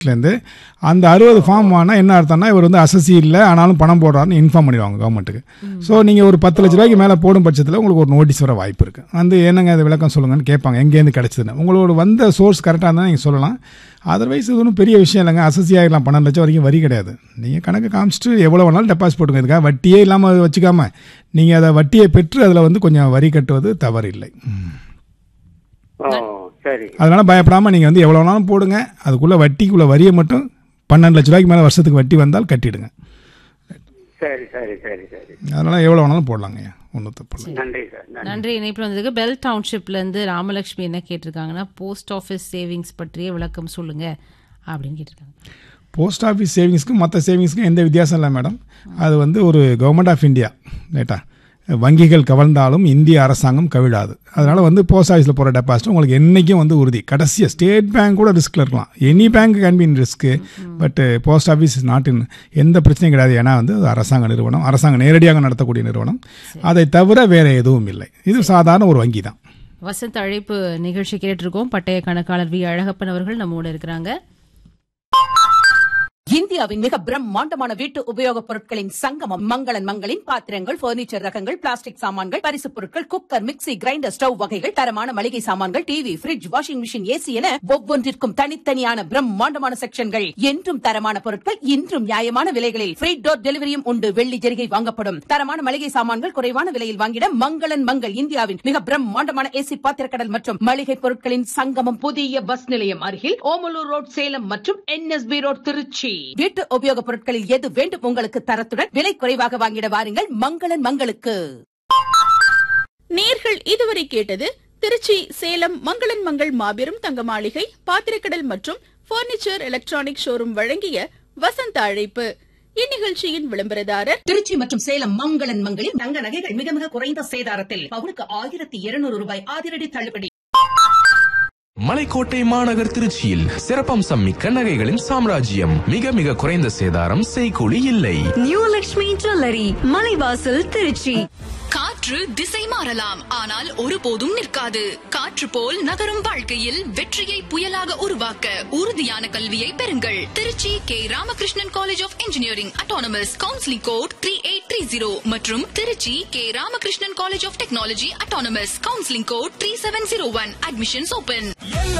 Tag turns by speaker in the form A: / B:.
A: இருந்து அந்த அறுபது ஃபார்ம் ஆனால் என்ன அர்த்தம்னா இவர் வந்து அசசி இல்லை ஆனாலும் பணம் போடுறாருன்னு இன்ஃபார்ம் பண்ணிடுவாங்க கவர்மெண்ட்டுக்கு ஸோ நீங்கள் ஒரு பத்து லட்ச ரூபாய்க்கு மேலே போடும் பட்சத்தில் உங்களுக்கு ஒரு நோட்டீஸ் வர வாய்ப்பு இருக்குது வந்து என்னங்க இது விளக்கம் சொல்லுங்கன்னு கேட்பாங்க எங்கேருந்து கிடச்சதுன்னு உங்களோட வந்த சோர்ஸ் கரெக்டாக இருந்தால் நீங்கள் சொல்லலாம் அதர்வைஸ் இது ஒன்றும் பெரிய விஷயம் இல்லைங்க அசசி ஆகிடலாம் பன்னெண்டு லட்சம் வரைக்கும் வரி கிடையாது நீங்கள் கணக்கு காமிச்சிட்டு எவ்வளோ வேணாலும் டெபாசிட் போட்டுங்க இதுக்காக வட்டியே இல்லாமல் வச்சுக்காம நீங்கள் அதை வட்டியை பெற்று அதில் வந்து கொஞ்சம் வரி கட்டுவது தவறு இல்லை ம்.
B: ஓ சரி
A: அதனால பயப்படாமல் நீங்கள் வந்து எவ்வளோ வேணாலும் போடுங்க அதுக்குள்ளே வட்டிக்குள்ள வரியை மட்டும் பன்னெண்டு லட்ச ரூபாய்க்கு மேலே வருஷத்துக்கு வட்டி வந்தால் கட்டிடுங்க
B: சரி சரி சரி சரி
A: அதனால் எவ்வளோ வேணாலும் போடலாங்க ஒன்றும் தப்பு இல்லை
B: நன்றி சார் நன்றி
C: நன்றி இணைப்பு வந்ததுக்கு பெல் டவுன்ஷிப்ல இருந்து ராமலட்சுமி என்ன கேட்டிருக்காங்கன்னா போஸ்ட் ஆஃபீஸ் சேவிங்ஸ் பற்றிய விளக்கம் சொல்லுங்க அப்படின்னு கேட்டிருக்காங்க
A: போஸ்ட் ஆஃபீஸ் சேவிங்ஸ்க்கும் மற்ற சேவிங்ஸ்க்கும் எந்த வித்தியாசம் இல்லை மேடம் அது வந்து ஒரு கவர்மெண்ட் ஆஃப் இந்தியா ரைட்டா வங்கிகள் கவர்ந்தாலும் இந்திய அரசாங்கம் கவிழாது அதனால் வந்து போஸ்ட் ஆஃபீஸில் போகிற டெபாசிட் உங்களுக்கு என்றைக்கும் வந்து உறுதி கடைசியாக ஸ்டேட் பேங்க் கூட ரிஸ்கில் இருக்கலாம் any bank can be in risk but post office is not in எந்த பிரச்சனையும் கிடையாது ஏன்னா வந்து அது அரசாங்க நிறுவனம் அரசாங்கம் நேரடியாக நடத்தக்கூடிய நிறுவனம் அதை தவிர வேறு எதுவும் இல்லை இது சாதாரண ஒரு வங்கி தான்
C: வசந்த் அழைப்பு நிகழ்ச்சி கேட்டிருக்கோம் பட்டய கணக்காளர் வி அழகப்பன் அவர்கள் நம்மோட இருக்கிறாங்க
D: இந்தியாவின் மிக பிரம்மாண்டமான வீட்டு உபயோகப் பொருட்களின் சங்கமம் மங்களன் மங்களின் பாத்திரங்கள் பர்னிச்சர் ரகங்கள் பிளாஸ்டிக் சாமான்கள் பரிசுப் பொருட்கள் குக்கர் மிக்ஸி கிரைண்டர் ஸ்டவ் வகைகள் தரமான மளிகை சாமான்கள் TV fridge washing machine AC என ஒவ்வொன்றிற்கும் தனித்தனியான பிரம்மாண்டமான செக்ஷன்கள் என்றும் தரமான பொருட்கள் இன்றும் நியாயமான விலைகளில் ஃப்ரீ டோர் டெலிவரியும் உண்டு வெள்ளி ஜெரிகை வாங்கப்படும் தரமான மளிகை சாமான்கள் குறைவான விலையில் வாங்கிட மங்களன் மங்கள் இந்தியாவின் மிக பிரம்மாண்டமான ஏசி பாத்திரக்கடல் மற்றும் மளிகை பொருட்களின் சங்கமம் புதிய பஸ் நிலையம் அருகில் ஓமலூர் ரோட் சேலம் மற்றும் என்எஸ்பி ரோட் திருச்சி வீட்டு உபயோகப் பொருட்களில் எது வேண்டும் உங்களுக்கு தரத்துடன் விலை குறைவாக வாங்கிட வாருங்கள் மங்களன் மங்களுக்கு
E: நேர்கள் இதுவரை கேட்டது திருச்சி சேலம் மங்களன் மங்கள் மாபெரும் தங்க மாளிகை பாத்திரக்கடல் மற்றும் பர்னிச்சர் எலக்ட்ரானிக் ஷோரூம் வழங்கிய வசந்த அழைப்பு இந்நிகழ்ச்சியின் விளம்பரதாரர்
D: திருச்சி மற்றும் சேலம் மங்களன் மங்களில் தங்க நகைகள் மிக மிக குறைந்த சேதாரத்தில் பவுனுக்கு ஆயிரத்தி இருநூறு ரூபாய் அதிரடி தள்ளுபடி
F: மலைக்கோட்டை மாநகர் திருச்சியில் சிறப்பம்சம் மிக்க நகைகளின் சாம்ராஜ்யம் மிக மிக குறைந்த சேதாரம் செய்கூலி இல்லை
G: நியூ லக்ஷ்மி ஜுவல்லரி மலைவாசல் திருச்சி
H: காற்று திசை மாறலாம் ஆனால் ஒருபோதும் நிற்காது காற்று போல் நகரும் வாழ்க்கையில் வெற்றியை புயலாக உருவாக்க உறுதியான கல்வியை பெறுங்கள் Trichy K Ramakrishnan college of engineering autonomous counselling code three eight three zero மற்றும் Trichy K Ramakrishnan college of technology autonomous counselling code three seven zero one admissions open